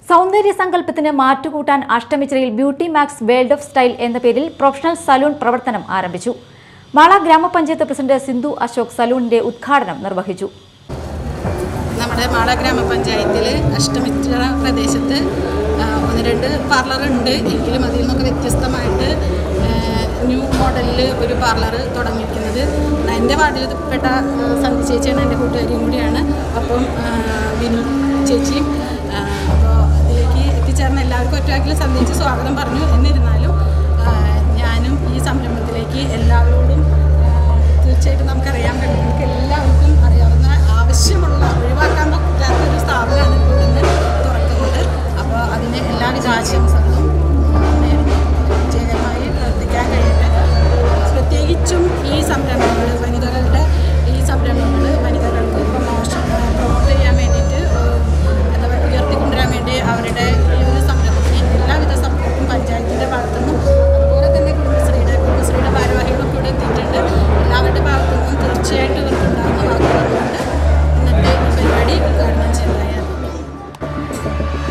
സൗന്ദര്യ സങ്കല്പത്തിന് മാറ്റുകൂട്ടാൻ അഷ്ടമിച്ചിറയിൽ Beauty Max World of Style എന്ന പേരിൽ പ്രൊഫഷണൽ സലൂൺ പ്രവർത്തനം ആരംഭിച്ചു മാള ഗ്രാമപഞ്ചായത്ത് പ്രസിഡന്റ് സിന്ധു അശോക് സലൂണിന്റെ ഉദ്ഘാടനം നിർവഹിച്ചു നമ്മുടെ മാള ഗ്രാമപഞ്ചായത്തിൽ അഷ്ടമിച്ചിറ പ്രദേശത്ത് ആ, ഒന്ന് രണ്ട് പാർലർ ഉണ്ട് എങ്കിലും അതിൽ നിന്നൊക്കെ വ്യത്യസ്തമായിട്ട് ആ, ന്യൂ മോഡലിൽ ഒരു പാർലർ തുടങ്ങിയിരിക്കുന്നത് എൻ്റെ വാർഡിൽ പെട്ട ആ, സന്ധി ചേച്ചിയാണ് എൻ്റെ കൂട്ടുകാരിയും കൂടിയാണ് അപ്പം ആ, വിനു ചേച്ചിയും ആ, അപ്പോൾ അതിലേക്ക് എത്തിച്ചേർന്ന എല്ലാവർക്കും ഒറ്റവാക്കിൽ സന്ധിച്ച് സ്വാഗതം പറഞ്ഞു എന്നിരുന്നാലും ആ, ഞാനും ഈ സംരംഭത്തിലേക്ക് എല്ലാവരോടും ആ, തീർച്ചയായിട്ടും നമുക്കറിയാൻ കഴിയും നമുക്ക് എല്ലാവർക്കും അറിയാവുന്ന ആവശ്യമുള്ള ഒഴിവാക്കാൻ പറ്റാത്ത ഒരു സ്ഥാപനമാണ് ഇപ്പോൾ തന്നെ തുറക്കുന്നത് അപ്പോൾ അതിന് എല്ലാവിധ ആശംസകളും നേരുന്നു വിജയകരമായി പ്രവർത്തിക്കാൻ കഴിയട്ടെ പ്രത്യേകിച്ചും ഈ സംരംഭങ്ങൾ വനിതകളുടെ ഈ സംരംഭങ്ങൾ വനിതകൾക്ക് പ്രൊമോഷൻ പ്രൊമോട്ട് ചെയ്യാൻ വേണ്ടിയിട്ട് ഏഹ്, എന്താ പറയുക ഉയർത്തിക്കൊണ്ടുവരാൻ വേണ്ടി അവരുടെ ഈ ഒരു സംരംഭത്തിന് എല്ലാവിധ സപ്പോർട്ടും പഞ്ചായത്തിൻ്റെ ഭാഗത്തുനിന്നും അതുപോലെ തന്നെ കുടുംബശ്രീയുടെ കുടുംബശ്രീയുടെ ഭാരവാഹികളൊക്കെ ഇവിടെ എത്തിയിട്ടുണ്ട് എല്ലാവരുടെ ഭാഗത്തു നിന്നും തീർച്ചയായിട്ടും ഇവർക്ക് ഉണ്ടാകുന്ന വാക്കുകളുണ്ട് ഇന്നത്തെ ഈ പരിപാടി ഉദ്ഘാടനം ചെയ്യുന്നതായി അറിയിക്കുന്നു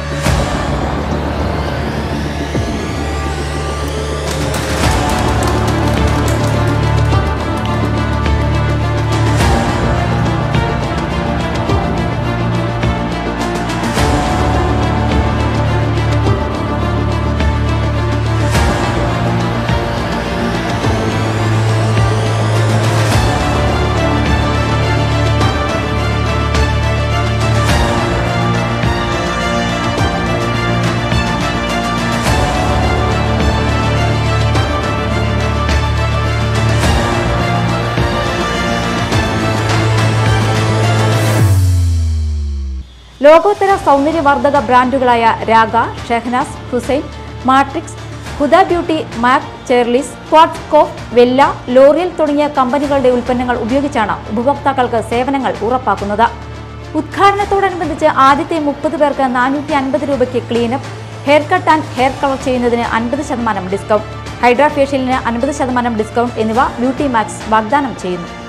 ലോകോത്തര സൗന്ദര്യവർദ്ധക ബ്രാൻഡുകളായ Raaga Shahnaz Husain Matrix Huda Beauty MAC Cheryl's ക്വാഡ്സ്കോഫ് വെല്ല ലോറിയൽ തുടങ്ങിയ കമ്പനികളുടെ ഉൽപ്പന്നങ്ങൾ ഉപയോഗിച്ചാണ് ഉപഭോക്താക്കൾക്ക് സേവനങ്ങൾ ഉറപ്പാക്കുന്നത് ഉദ്ഘാടനത്തോടനുബന്ധിച്ച് ആദ്യത്തെ മുപ്പത് പേർക്ക് നാനൂറ്റി അൻപത് രൂപയ്ക്ക് cleanup hair cut and hair colour ചെയ്യുന്നതിന് അൻപത് ശതമാനം ഡിസ്കൗണ്ട് ഹൈഡ്രാ ഫേഷ്യലിന് അൻപത് ശതമാനം ഡിസ്കൗണ്ട് എന്നിവ ബ്യൂട്ടി മാക്സ് വാഗ്ദാനം ചെയ്യുന്നു